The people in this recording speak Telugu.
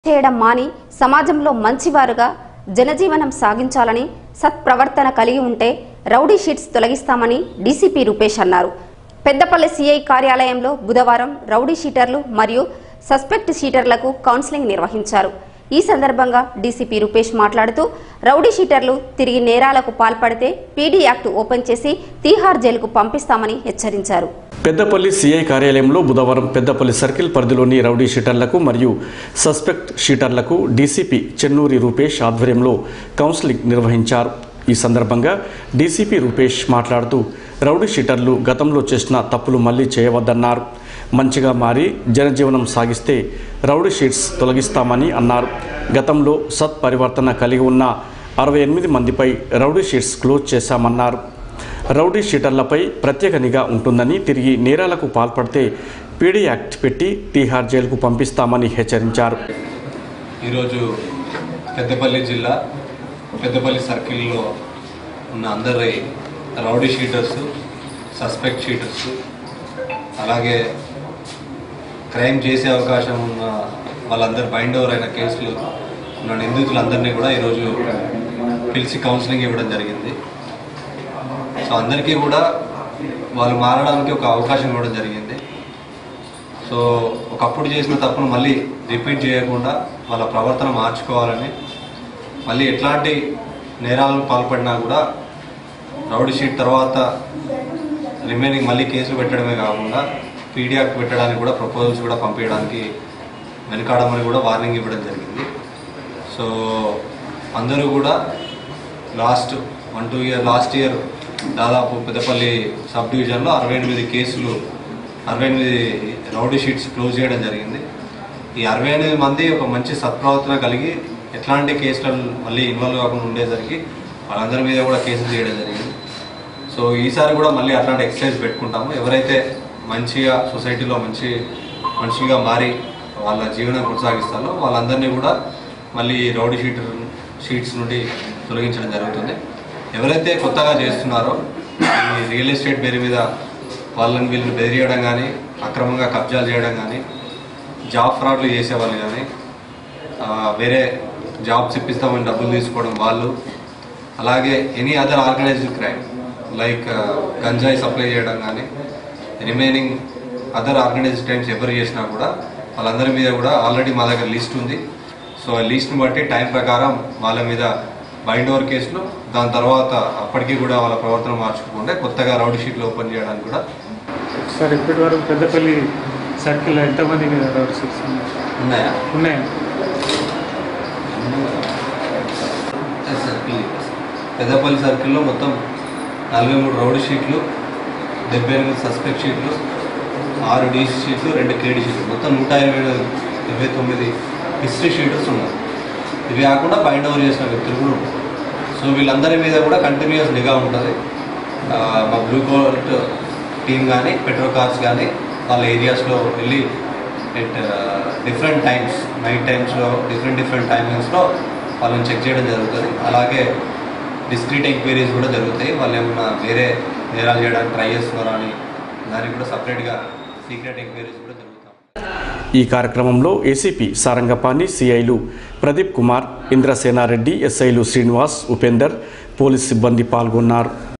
చేయడం మాని సమాజంలో మంచివారుగా జనజీవనం సాగించాలని సత్ప్రవర్తన కలిగి ఉంటే రౌడీ షీట్స్ తొలగిస్తామని డీసీపీ రూపేష్ అన్నారు పెద్దపల్లి సీఐ కార్యాలయంలో బుధవారం రౌడీ షీటర్లు మరియు సస్పెక్ట్ షీటర్లకు కౌన్సిలింగ్ నిర్వహించారు ఈ సందర్భంగా డీసీపీ రూపేష్ మాట్లాడుతూ రౌడీ షీటర్లు తిరిగి నేరాలకు పాల్పడితే పీడీ యాక్ట్ ఓపెన్ చేసి తీహార్ జైలుకు పంపిస్తామని హెచ్చరించారు పెద్దపల్లి సిఐ కార్యాలయంలో బుధవారం పెద్దపల్లి సర్కిల్ పరిధిలోని రౌడీ షీటర్లకు మరియు సస్పెక్ట్ షీటర్లకు డీసీపీ చెన్నూరి రూపేష్ ఆధ్వర్యంలో కౌన్సిలింగ్ నిర్వహించారు ఈ సందర్భంగా డీసీపీ రూపేష్ మాట్లాడుతూ రౌడీ షీటర్లు గతంలో చేసిన తప్పులు మళ్లీ చేయవద్దన్నారు మంచిగా మారి జనజీవనం సాగిస్తే రౌడీ షీట్స్ తొలగిస్తామని అన్నారు గతంలో సత్పరివర్తన కలిగి ఉన్న అరవై ఎనిమిది మందిపై రౌడీ షీట్స్ క్లోజ్ చేశామన్నారు రౌడీ షీటర్లపై ప్రత్యేక నిఘా ఉంటుందని తిరిగి నేరాలకు పాల్పడితే పీడీ యాక్ట్ పెట్టి తీహార్ జైలుకు పంపిస్తామని హెచ్చరించారు ఈరోజు పెద్దపల్లి జిల్లా పెద్దపల్లి సర్కిల్లో ఉన్న అందరి రౌడీ షీటర్స్ సస్పెక్ట్ షీటర్స్ అలాగే క్రైమ్ చేసే అవకాశం ఉన్న వాళ్ళందరూ బైండ్ ఓవర్ అయిన కేసులు ఉన్న నిందితులందరినీ కూడా ఈరోజు పిలిచి కౌన్సిలింగ్ ఇవ్వడం జరిగింది సో అందరికీ కూడా వాళ్ళు మారడానికి ఒక అవకాశం ఇవ్వడం జరిగింది సో ఒకప్పుడు చేసిన తప్పును మళ్ళీ రిపీట్ చేయకుండా వాళ్ళ ప్రవర్తన మార్చుకోవాలని మళ్ళీ ఎట్లాంటి నేరాలను పాల్పడినా కూడా రౌడీ షీట్ తర్వాత రిమైనింగ్ మళ్ళీ కేసులు పెట్టడమే కాకుండా పీడీ యాక్ట్ పెట్టడానికి కూడా ప్రపోజల్స్ కూడా పంపించడానికి వెనకాడమని కూడా వార్నింగ్ ఇవ్వడం జరిగింది సో అందరూ కూడా last one two year last year దాదాపు పెద్దపల్లి సబ్ డివిజన్లో అరవై ఎనిమిది కేసులు అరవై ఎనిమిది రౌడీ షీట్స్ క్లోజ్ చేయడం జరిగింది ఈ అరవై ఎనిమిది మంది ఒక మంచి సత్ప్రవర్తన కలిగి ఎట్లాంటి కేసులను మళ్ళీ ఇన్వాల్వ్ కాకుండా ఉండేసరికి వాళ్ళందరి మీద కూడా కేసులు చేయడం జరిగింది సో ఈసారి కూడా మళ్ళీ అట్లాంటి ఎక్సర్సైజ్ పెట్టుకుంటాము ఎవరైతే మంచిగా సొసైటీలో మంచి మనిషిగా మారి వాళ్ళ జీవనం కొనసాగిస్తారో వాళ్ళందరినీ కూడా మళ్ళీ రౌడీ షీటర్ షీట్స్ నుండి తొలగించడం జరుగుతుంది ఎవరైతే కొత్తగా చేస్తున్నారో ఈ రియల్ ఎస్టేట్ పేరు మీద వాళ్ళని వీళ్ళని బెదిరియడం కానీ అక్రమంగా కబ్జాలు చేయడం కానీ జాబ్ ఫ్రాడ్లు చేసేవాళ్ళు కానీ ఆ, వేరే జాబ్స్ ఇప్పిస్తామని డబ్బులు తీసుకోవడం వాళ్ళు అలాగే any other organised crime like ganja supply చేయడం కానీ రిమైనింగ్ అదర్ ఆర్గనైజ్డ్ క్రైమ్స్ ఎవరు చేసినా కూడా వాళ్ళందరి మీద కూడా ఆల్రెడీ మా దగ్గర లిస్ట్ ఉంది సో ఆ లిస్ట్ని బట్టి టైం ప్రకారం వాళ్ళ మీద బైండ్ ఓవర్ కేసులు దాని తర్వాత అప్పటికీ కూడా వాళ్ళ ప్రవర్తన మార్చుకోకుండా కొత్తగా రౌడీ షీట్లు ఓపెన్ చేయడానికి కూడా సార్ ఇప్పటి వరకు పెద్దపల్లి సర్కిల్లో ఎంతమంది మీద రౌడ్ షీట్స్ ఉన్నాయి? ఉన్నాయా ఉన్నాయా సర్కిల్ పెద్దపల్లి సర్కిల్లో మొత్తం నలభై మూడు రౌడ్ షీట్లు డెబ్బై ఎనిమిది సస్పెక్ట్ షీట్లు ఆరు డీసీ షీట్లు రెండు కేడీ షీట్లు మొత్తం నూట ఇరవై ఏడు ఇరవై తొమ్మిది హిస్టరీ షీటర్స్ ఉన్నాయి ఇవి కాకుండా బైండ్ ఓవర్ చేసిన వ్యక్తులు కూడా ఉన్నారు సో వీళ్ళందరి మీద కూడా కంటిన్యూస్ నిఘా ఉంటుంది ఆ, మా బ్లూ కోర్ట్ టీం కానీ పెట్రోల్ కార్స్ కానీ వాళ్ళ ఏరియాస్లో వెళ్ళి ఎట్ డిఫరెంట్ టైమ్స్ నైట్ టైమ్స్లో డిఫరెంట్ డిఫరెంట్ టైమింగ్స్లో వాళ్ళని చెక్ చేయడం జరుగుతుంది అలాగే డిస్క్రీట్ ఎంక్వైరీస్ కూడా జరుగుతాయి వాళ్ళు ఏమన్నా వేరే నేరాలు చేయడానికి ట్రై చేస్తున్నారా అని దానికి కూడా సపరేట్గా సీక్రెట్ ఎంక్వైరీస్ కూడా జరుగుతాయి ఈ కార్యక్రమంలో ఏసీపీ సారంగపాణి సిఐలు ప్రదీప్ కుమార్ ఇంద్రసేనారెడ్డి ఎస్ఐలు శ్రీనివాస్ ఉపేందర్ పోలీస్ సిబ్బంది పాల్గొన్నారు